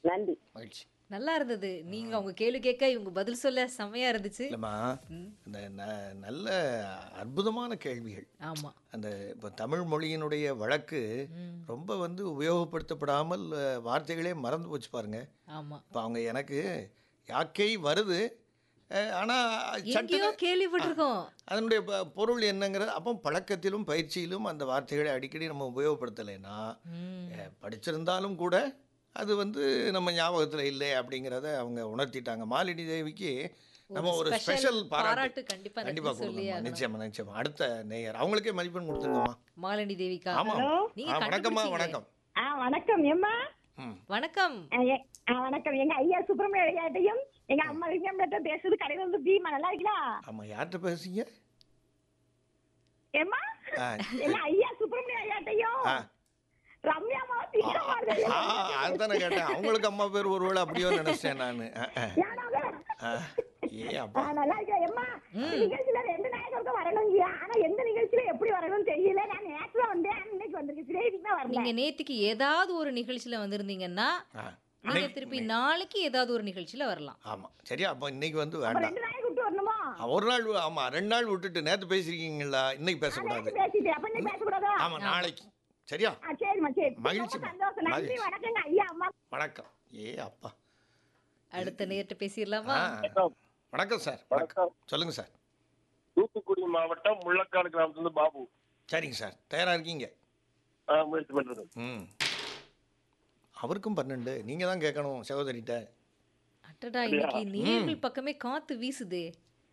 நன்றி மகிழ்ச்சி நல்லா இருந்தது நீங்க அவங்க கேள்வி கேட்க இவங்க பதில் சொல்ல செம்மையா இருந்துச்சு இல்லைம்மா இந்த ந- நல்ல அற்புதமான கேள்விகள் ஆமா அந்த இப்போ தமிழ் மொழியினுடைய வழக்கு ரொம்ப வந்து உபயோகப்படுத்தப்படாமல் அஹ், வார்த்தைகளே மறந்து போச்சு பாருங்க ஆமா இப்போ அவங்க எனக்கு யாக்கை வருது அஹ், ஆனா எங்கேயோ சட்டு கேள்விப்பட்டிருக்கோம் அதனுடைய ப- பொருள் என்னங்கிறது அப்போ பழக்கத்திலும் பயிற்சியிலும் அந்த வார்த்தைகளை அடிக்கடி நம்ம உபயோகப்படுத்தலைன்னா ம். அஹ், படிச்சிருந்தாலும் கூட அது வந்து நம்ம ஞாபகத்தில் இல்லை அப்படிங்கிறத அவங்க உணர்த்திட்டாங்க மாலினி தேவிக்கு நம்ம ஒரு special ஸ்பெஷல் பாராட்டு பாராட்டு கண்டிப்பா அந்த கண்டிப்பாக இடத்துல சொல்லியே கொடுக்கணும் ஆகணும். நிச்சயமா நிச்சயமா அடுத்த நேயர் அவங்களுக்கே மதிப்பெண் கொடுத்துருங்கம்மா மாலினி தேவிகா ஆமாம் நீங்க ஆ வணக்கம்மா கண்டுபிடிச்சீங்க. வணக்கம் ஆ வணக்கம் எம்மா ம் வணக்கம் ஆ, எ- ஆ, வணக்கம் எங்க ஐயா சுப்பிரமணிய ஐயாட்டையும் எங்க அம்மா லிங்கம்கிட்ட பேசுறது கடையில இருந்து தீமா நல்லா இருக்கீங்களா ஆமாம் யார்கிட்ட பேசுறீங்க ஏம்மா ஆ. எங்க ஐயா சுப்பிரமணிய ஐயாட்டையும் ஆ. ரம்யாமா தீவிரமா ஆ அதுதானே கேட்டேன் அவங்களுக்கு அம்மா பேர் ஒருவேளை அப்படியோ நினைச்சேன் நான் ஏ அப்பா நல்லா இருக்கேன் எம்மா நிகழ்ச்சியில ரெண்டு நாயகருக்கும் வரணும் ஐயா ஆனா எந்த நிகழ்ச்சியில எப்படி வரணும்னு தெரியல நான் நேற்று வந்தேன் இன்னைக்கு வந்திருக்கு சிலேதிக்கு தான் வரல நீங்க நேத்துக்கு ஏதாவது ஒரு நிகழ்ச்சியில வந்திருந்தீங்கன்னா ஆ நீங்க திருப்பி நாளைக்கு ஏதாவது ஒரு நிகழ்ச்சியில வரலாம் ஆமாம் சரியா அப்போ இன்னைக்கு வந்து அப்ப வேண்டாம் ரெண்டு நாயகம் விட்டு வரணுமா ஆ, ஒரு நாள் வி- ஆமா ரெண்டு நாள் விட்டுட்டு நேற்று பேசிருக்கீங்களா இன்னைக்கு பேசக்கூடாது நேத்து பேசிட்டு அப்ப இன்னைக்கு பேசக்கூடாதா ஆமா நாளைக்கு சரியா ஆ, சரிம்மா சரி மகிழ்ச்சி. ரொம்ப சந்தோஷம் நன்றி மகிழ்ச்சி. வணக்கங்க ஐயா அம்மா வணக்கம் ஏ அப்பா அடுத்த நேரத்தை பேசிடலாமா ஆ. வணக்கம் சார் வணக்கம் சொல்லுங்க சார் தூத்துக்குடி மாவட்டம் முள்ளக்காடு கிராமத்துல பாபு சரிங்க சார் தயாரா இருக்கீங்க ஆ, முயற்சி பண்றது ம் அவருக்கும் பன்னெண்டு நீங்க தான் கேட்கணும் சகோதரிட்ட அட்டடா இன்னைக்கு நேர்கள் பக்கமே காத்து வீசுதே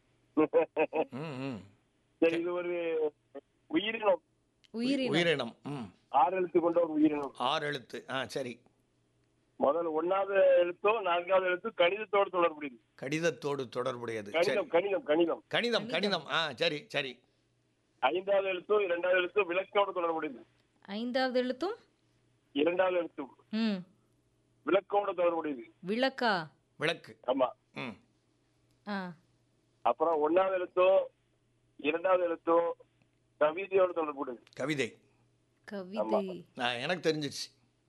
ம் ம் சரி இது ஒரு உயிரினம் உயிரினம் உயிரினம் ம் ஆறு எழுத்து கொண்ட ஒரு உயிரினம் ஆறு எழுத்து ஆ சரி முதல்ல ஒன்னாவது எழுத்தோ நான்காவது எழுத்து கணிதத்தோடு தொடர்புடையது கடிதத்தோடு தொடர்புடையது சரி கணிதம் கணிதம் கணிதம் கணிதம் கணிதம் ஆ சரி சரி ஐந்தாவது எழுத்தோ இரண்டாவது எழுத்தோ விளக்கோடு தொடர்புடையது ஐந்தாவது எழுத்தும் இரண்டாவது எழுத்து ம் விளக்கோடு தொடர்புடையது விளக்கா விளக்கு ஆமா ம் ஆ அப்புறம் ஒன்னாவது எழுத்தோ இரண்டாவது எழுத்தோ கவிதையோடு தொடர்புடையது கவிதை கவிதை நான் எனக்கு தெரிஞ்சிச்சு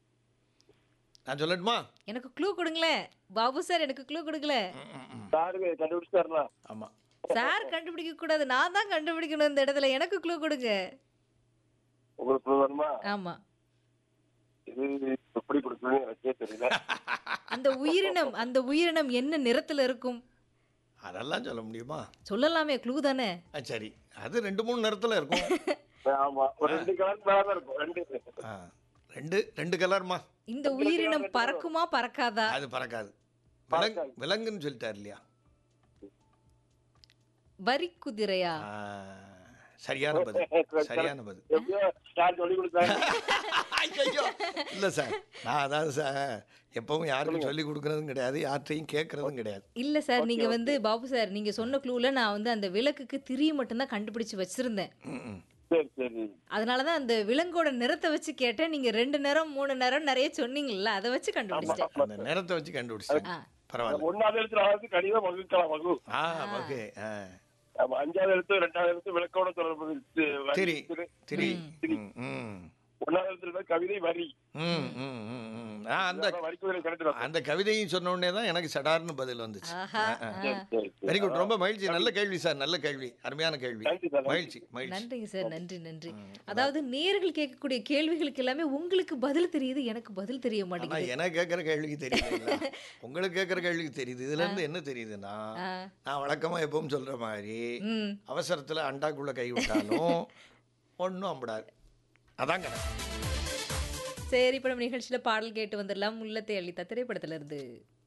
நான் சொல்லட்டுமா எனக்கு க்ளூ கொடுங்களேன் பாபு சார் எனக்கு க்ளூ கொடுக்கல சாரு கண்டுபிடிச்சாருனா ஆமாம் சார் கண்டுபிடிக்க கூடாது நான் தான் கண்டுபிடிக்கணும் இந்த இடத்துல எனக்கு க்ளூ கொடுங்க உங்களுக்கு வருமா ஆமா இது எப்படி கொடுக்கணும்னு எனக்கே தெரியல அந்த உயிரினம் அந்த உயிரினம் என்ன நிறத்துல இருக்கும் அதெல்லாம் சொல்ல முடியுமா சொல்லலாமே க்ளூ தானே ஆ சரி அது ரெண்டு மூணு நேரத்தில் இருக்கும் ஆமா ஒரு ரெண்டு கலர் மேலதான் இருக்கும் ரெண்டு ஆ ரெண்டு ரெண்டு கலர்மா இந்த உயிரினம் பறக்குமா பறக்காதா அது பறக்காது விலங்கு விலங்குன்னு சொல்லிட்டார் இல்லையா வரி குதிரையா ஆ, சரியான பதில் சரியான பதில் எப்படியோ யார் சொல்லி கொடுத்தாங்க ஐயோ இல்லை சார் நான் அதாவது சார் எப்பவும் யாருக்கும் சொல்லி கொடுக்கறதும் கிடையாது யார்கிட்டையும் கேட்கறதும் கிடையாது இல்ல சார் நீங்க வந்து பாபு சார் நீங்க சொன்ன க்ளூல நான் வந்து அந்த விளக்குக்கு திரி மட்டும்தான் கண்டுபிடிச்சு வச்சிருந்தேன் ம், ம். சரி சரி அதனாலதான் அந்த விலங்கோட நிறத்தை வச்சு கேட்டேன் நீங்க ரெண்டு நேரம் மூணு நேரம் நிறைய சொன்னீங்கல்ல அதை வச்சு கண்டுபிடிச்சிட்டேன் அந்த நேரத்தை வச்சு கண்டுபிடிச்சேன் ஆ. பரவாயில்ல ஒன்னாவது எழுத்து நாலாவது கடிதம் வகுக்கலாம் வகு ஆ ஓகே ஆ ஆமா அஞ்சாவது எழுத்து ரெண்டாவது எழுத்து விளக்கோட தொடர்பு திரி திரி ம் ம் ஒன்னாவது எழுத்துல கவிதை வரி ம் ம் ம் ம். நான் அந்த வரி குதிரை கரெக்ட் அந்த கவிதையும் சொன்ன உடனே தான் எனக்கு சடார்னு பதில் வந்துச்சு ஆஹா ஆ. வெரி குட் ரொம்ப மகிழ்ச்சி நல்ல கேள்வி சார் நல்ல கேள்வி அருமையான கேள்வி நன்றி சார், நன்றி. மகிழ்ச்சி மகிழ்ச்சி நன்றிங்க சார் நன்றி நன்றி அதாவது நேர்கள் கேட்கக்கூடிய கேள்விகளுக்கு எல்லாமே உங்களுக்கு பதில் தெரியுது எனக்கு பதில் தெரிய ஆனா மாட்டேங்குது எனக்கு கேட்குற கேள்விக்கு தெரியல உங்களுக்கு கேட்குற கேள்விக்கு தெரியுது இதுல இருந்து என்ன தெரியுதுன்னா ஆ. நான் வழக்கமா எப்பவும் சொல்ற மாதிரி ம் அவசரத்துல அண்டாக்குள்ள கை விட்டாலும் ஒன்றும் அம்படாது அதான் கணக்கு சரி இப்போ நம்ம நிகழ்ச்சியில பாடல் கேட்டு வந்துடலாம் உள்ளத்தை அளித்த திரைப்படத்துல இருந்து